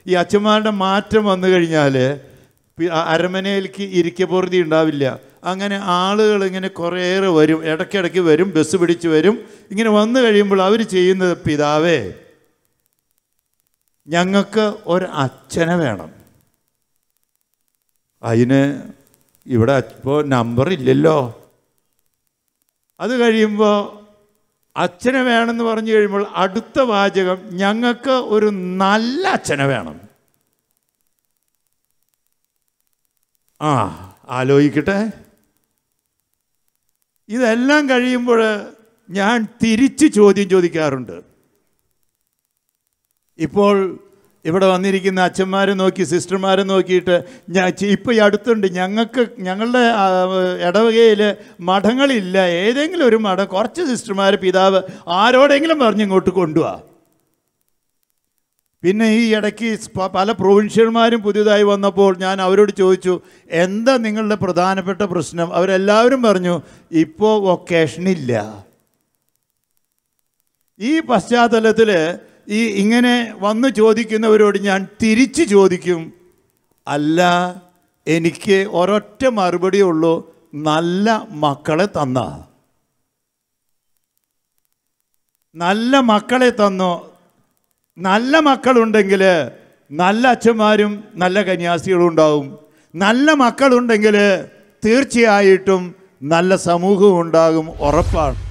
ഈ അച്ഛന്മാരുടെ മാറ്റം വന്നു കഴിഞ്ഞാൽ അരമനയിലേക്ക് ഇരിക്കപ്പുറതി ഉണ്ടാവില്ല അങ്ങനെ ആളുകൾ ഇങ്ങനെ കുറേയേറെ വരും ഇടയ്ക്കിടയ്ക്ക് വരും ബസ് പിടിച്ച് വരും ഇങ്ങനെ വന്നു കഴിയുമ്പോൾ അവർ ചെയ്യുന്നത് പിതാവേ ഞങ്ങൾക്ക് ഒരു അച്ഛനെ വേണം അതിന് ഇവിടെ ഇപ്പോൾ നമ്പർ ഇല്ലല്ലോ അത് കഴിയുമ്പോൾ അച്ഛനെ വേണമെന്ന് പറഞ്ഞു കഴിയുമ്പോൾ അടുത്ത വാചകം ഞങ്ങൾക്ക് ഒരു നല്ല അച്ഛനെ വേണം ആ ആലോചിക്കട്ടെ ഇതെല്ലാം കഴിയുമ്പോൾ ഞാൻ തിരിച്ച് ചോദ്യം ചോദിക്കാറുണ്ട് ഇപ്പോൾ ഇവിടെ വന്നിരിക്കുന്ന അച്ഛന്മാരെ നോക്കി സിസ്റ്റർമാരെ നോക്കിയിട്ട് ഞാൻ ഇപ്പോൾ ഈ അടുത്തുണ്ട് ഞങ്ങൾക്ക് ഞങ്ങളുടെ ആ, ഇടവകയിൽ മഠങ്ങളില്ല ഏതെങ്കിലും ഒരു മഠം കുറച്ച് സിസ്റ്റർമാർ പിതാവ് ആരോടെങ്കിലും പറഞ്ഞ് ഇങ്ങോട്ട് കൊണ്ടുപോവാ പിന്നെ ഈ ഇടയ്ക്ക് പ- പല പ്രൊവിൻഷ്യന്മാരും പുതിയതായി വന്നപ്പോൾ ഞാൻ അവരോട് ചോദിച്ചു എന്താ നിങ്ങളുടെ പ്രധാനപ്പെട്ട പ്രശ്നം അവരെല്ലാവരും പറഞ്ഞു ഇപ്പോൾ വൊക്കേഷനില്ല ഈ പശ്ചാത്തലത്തിൽ ഈ ഇങ്ങനെ വന്ന് ചോദിക്കുന്നവരോട് ഞാൻ തിരിച്ച് ചോദിക്കും അല്ല എനിക്ക് ഒരൊറ്റ മറുപടിയേ ഉള്ളൂ നല്ല മക്കളെ തന്ന നല്ല മക്കളെ തന്നോ നല്ല മക്കളുണ്ടെങ്കിൽ നല്ല അച്ഛന്മാരും നല്ല കന്യാസികളും ഉണ്ടാവും നല്ല മക്കളുണ്ടെങ്കിൽ തീർച്ചയായിട്ടും നല്ല സമൂഹവും ഉണ്ടാകും ഉറപ്പാണ്